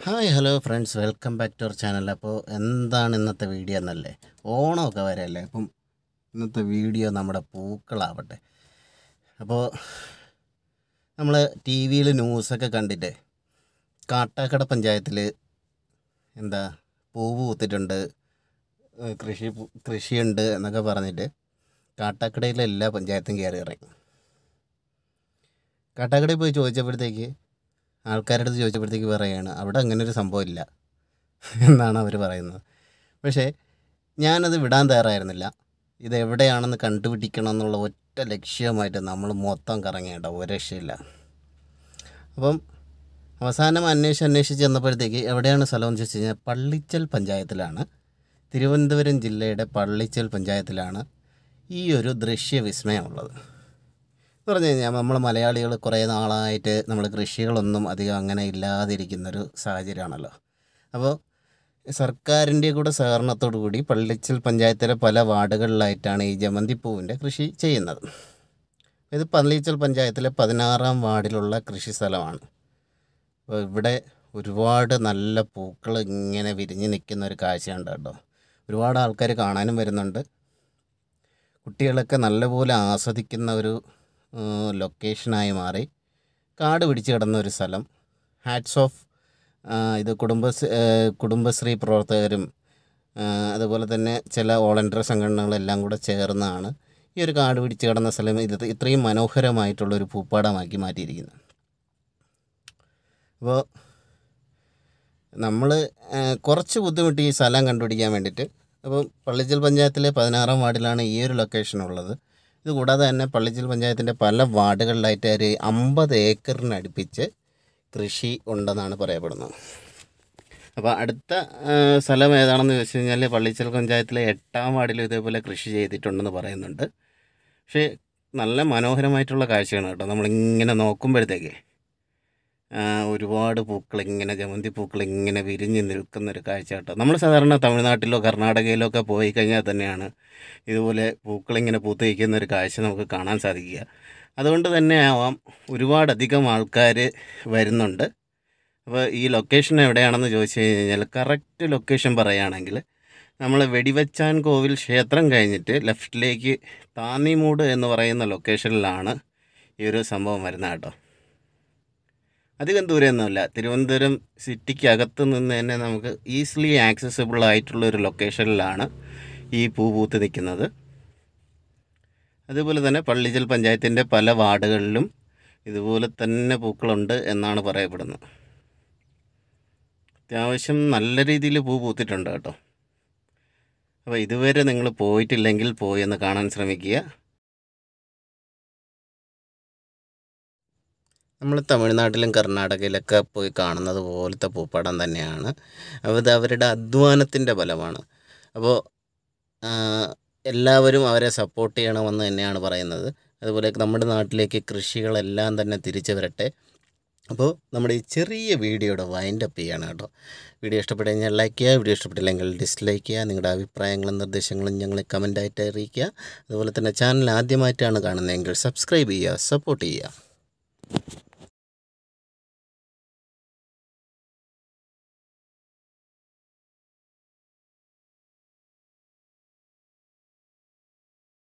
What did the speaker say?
hi hello friends welcome back to our channel അപ്പോൾ എന്താണ് ഇന്നത്തെ വീഡിയോ എന്നല്ലേ ഓണമൊക്കെ വരെയല്ലേ അപ്പം ഇന്നത്തെ വീഡിയോ നമ്മുടെ പൂക്കളാവട്ടെ അപ്പോൾ നമ്മൾ ടി വിയിൽ ന്യൂസൊക്കെ കണ്ടിട്ട് കാട്ടാക്കട പഞ്ചായത്തിൽ എന്താ പൂവ് പൂത്തിട്ടുണ്ട് ഏഹ് കൃഷി പു- കൃഷിയുണ്ട് എന്നൊക്കെ പറഞ്ഞിട്ട് കാട്ടാക്കടയിലെ എല്ലാ പഞ്ചായത്തും കയറി ഇറങ്ങി കാട്ടാക്കടയിൽ പോയി ചോദിച്ചപ്പോഴത്തേക്ക് ആൾക്കാരുടെ അടുത്ത് ചോദിച്ചപ്പോഴത്തേക്ക് പറയുകയാണ് അവിടെ അങ്ങനെ ഒരു സംഭവം ഇല്ല എന്നാണ് അവർ പറയുന്നത് പക്ഷേ ഞാനത് വിടാൻ തയ്യാറായിരുന്നില്ല ഇത് എവിടെയാണെന്ന് കണ്ടുപിടിക്കണം എന്നുള്ള ഒറ്റ ലക്ഷ്യമായിട്ട് നമ്മൾ മൊത്തം കറങ്ങിയേട്ടോ ഒരു രക്ഷയില്ല അപ്പം അവസാനം അന്വേഷിച്ച് അന്വേഷിച്ച് ചെന്നപ്പോഴത്തേക്ക് എവിടെയാണ് സ്ഥലം എന്ന് ചോദിച്ചു കഴിഞ്ഞാൽ പള്ളിച്ചൽ പഞ്ചായത്തിലാണ് തിരുവനന്തപുരം ജില്ലയുടെ പള്ളിച്ചൽ പഞ്ചായത്തിലാണ് ഈ ഒരു ദൃശ്യവിസ്മയമുള്ളത് എന്ന് പറഞ്ഞു കഴിഞ്ഞാൽ നമ്മൾ മലയാളികൾ കുറേ നാളായിട്ട് നമ്മൾ കൃഷികളൊന്നും അധികം അങ്ങനെ ഇല്ലാതിരിക്കുന്നൊരു സാഹചര്യമാണല്ലോ അപ്പോൾ സർക്കാരിൻ്റെ കൂടെ സഹകരണത്തോടു കൂടി പള്ളിച്ചൽ പഞ്ചായത്തിലെ പല വാർഡുകളിലായിട്ടാണ് ഈ ജമന്തിപ്പൂവിൻ്റെ കൃഷി ചെയ്യുന്നത് ഇത് പള്ളിച്ചൽ പഞ്ചായത്തിലെ പതിനാറാം വാർഡിലുള്ള കൃഷി സ്ഥലമാണ് അപ്പോൾ ഇവിടെ ഒരുപാട് നല്ല പൂക്കൾ ഇങ്ങനെ വിരിഞ്ഞ് നിൽക്കുന്ന ഒരു കാഴ്ചയുണ്ട് കേട്ടോ ഒരുപാട് ആൾക്കാർ കാണാനും വരുന്നുണ്ട് കുട്ടികളൊക്കെ നല്ലപോലെ ആസ്വദിക്കുന്ന ഒരു ഏഹ്, ലൊക്കേഷനായി മാറി കാട് പിടിച്ച് കിടന്ന ഒരു സ്ഥലം ഹാറ്റ്സ് ഓഫ് ഇത് കുടുംബശ്രീ ഏഹ്, കുടുംബശ്രീ പ്രവർത്തകരും ഏഹ്, അതുപോലെ തന്നെ ചില വോളണ്ടിയർ സംഘടനകളെല്ലാം കൂടെ ചേർന്നാണ് ഈ ഒരു കാട് പിടിച്ച് കിടന്ന സ്ഥലം ഇത് ഇത്രയും മനോഹരമായിട്ടുള്ളൊരു പൂപ്പാടമാക്കി മാറ്റിയിരിക്കുന്നത് അപ്പോൾ നമ്മൾ കുറച്ച് ബുദ്ധിമുട്ടി ഈ സ്ഥലം കണ്ടുപിടിക്കാൻ വേണ്ടിയിട്ട് അപ്പോൾ പള്ളിച്ചൽ പഞ്ചായത്തിലെ പതിനാറാം വാർഡിലാണ് ഈ ഒരു ലൊക്കേഷൻ ഉള്ളത് ഇത് കൂടാതെ തന്നെ പള്ളിച്ചൽ പഞ്ചായത്തിൻ്റെ പല വാർഡുകളിലായിട്ട് ഒരു അമ്പത് ഏക്കറിനടുപ്പിച്ച് കൃഷി ഉണ്ടെന്നാണ് പറയപ്പെടുന്നത് അപ്പോൾ അടുത്ത ആ, സ്ഥലം ഏതാണെന്ന് ചോദിച്ചു കഴിഞ്ഞാൽ പള്ളിച്ചൽ പഞ്ചായത്തിലെ എട്ടാം വാർഡിൽ ഇതേപോലെ കൃഷി ചെയ്തിട്ടുണ്ടെന്ന് പറയുന്നുണ്ട് പക്ഷേ നല്ല മനോഹരമായിട്ടുള്ള കാഴ്ചയാണ് കേട്ടോ നമ്മളിങ്ങനെ നോക്കുമ്പോഴത്തേക്ക് ആ, ഒരുപാട് പൂക്കൾ ഇങ്ങനെ ജമന്തി പൂക്കൾ ഇങ്ങനെ വിരിഞ്ഞ് നിൽക്കുന്ന ഒരു കാഴ്ച കേട്ടോ നമ്മൾ സാധാരണ തമിഴ്നാട്ടിലോ കർണാടകയിലോ ഒക്കെ പോയി കഴിഞ്ഞാൽ തന്നെയാണ് ഇതുപോലെ പൂക്കൾ ഇങ്ങനെ പൂത്ത് നിൽക്കുന്ന ഒരു കാഴ്ച നമുക്ക് കാണാൻ സാധിക്കുക അതുകൊണ്ട് തന്നെ ആവാം ഒരുപാടധികം ആൾക്കാർ വരുന്നുണ്ട് അപ്പോൾ ഈ ലൊക്കേഷൻ എവിടെയാണെന്ന് ചോദിച്ചു കഴിഞ്ഞാൽ കറക്റ്റ് ലൊക്കേഷൻ പറയുകയാണെങ്കിൽ നമ്മൾ വെടിവച്ചാൻ കോവിൽ ക്ഷേത്രം കഴിഞ്ഞിട്ട് ലെഫ്റ്റിലേക്ക് താന്നിമൂട് എന്ന് പറയുന്ന ലൊക്കേഷനിലാണ് ഈ ഒരു സംഭവം വരുന്നത് കേട്ടോ അധികം ദൂരമൊന്നുമില്ല തിരുവനന്തപുരം സിറ്റിക്ക് അകത്ത് നിന്ന് തന്നെ നമുക്ക് ഈസിലി ആക്സസിബിൾ ആയിട്ടുള്ള ഒരു ലൊക്കേഷനിലാണ് ഈ പൂ പൂത്ത് നിൽക്കുന്നത് അതുപോലെ തന്നെ പള്ളിച്ചൽ പഞ്ചായത്തിൻ്റെ പല വാർഡുകളിലും ഇതുപോലെ തന്നെ പൂക്കളുണ്ട് എന്നാണ് പറയപ്പെടുന്നത് അത്യാവശ്യം നല്ല രീതിയിൽ പൂ പൂത്തിട്ടുണ്ട് കേട്ടോ അപ്പോൾ ഇതുവരെ നിങ്ങൾ പോയിട്ടില്ലെങ്കിൽ പോയി ഒന്ന് കാണാൻ ശ്രമിക്കുക നമ്മൾ തമിഴ്നാട്ടിലും കർണാടകയിലൊക്കെ പോയി കാണുന്നത് പോലത്തെ പൂപ്പാടം തന്നെയാണ് അപ്പോൾ ഇത് അവരുടെ അധ്വാനത്തിൻ്റെ ഫലമാണ് അപ്പോൾ ആ, എല്ലാവരും അവരെ സപ്പോർട്ട് ചെയ്യണമെന്ന് തന്നെയാണ് പറയുന്നത് അതുപോലെ നമ്മുടെ നാട്ടിലേക്ക് കൃഷികളെല്ലാം തന്നെ തിരിച്ചു വരട്ടെ അപ്പോൾ നമ്മുടെ ഈ ചെറിയ വീഡിയോയുടെ വൈൻഡ് അപ്പ് ചെയ്യാണ് കേട്ടോ വീഡിയോ ഇഷ്ടപ്പെട്ട് കഴിഞ്ഞാൽ ലൈക്ക് ചെയ്യുക വീഡിയോ ഇഷ്ടപ്പെട്ടില്ലെങ്കിൽ ഡിസ്ലൈക്ക് ചെയ്യുക നിങ്ങളുടെ അഭിപ്രായങ്ങളും നിർദ്ദേശങ്ങളും ഞങ്ങളെ കമൻറ്റായിട്ട് അറിയിക്കുക അതുപോലെ തന്നെ ചാനൽ ആദ്യമായിട്ടാണ് കാണുന്നതെങ്കിൽ സബ്സ്ക്രൈബ് ചെയ്യുക സപ്പോർട്ട് ചെയ്യുക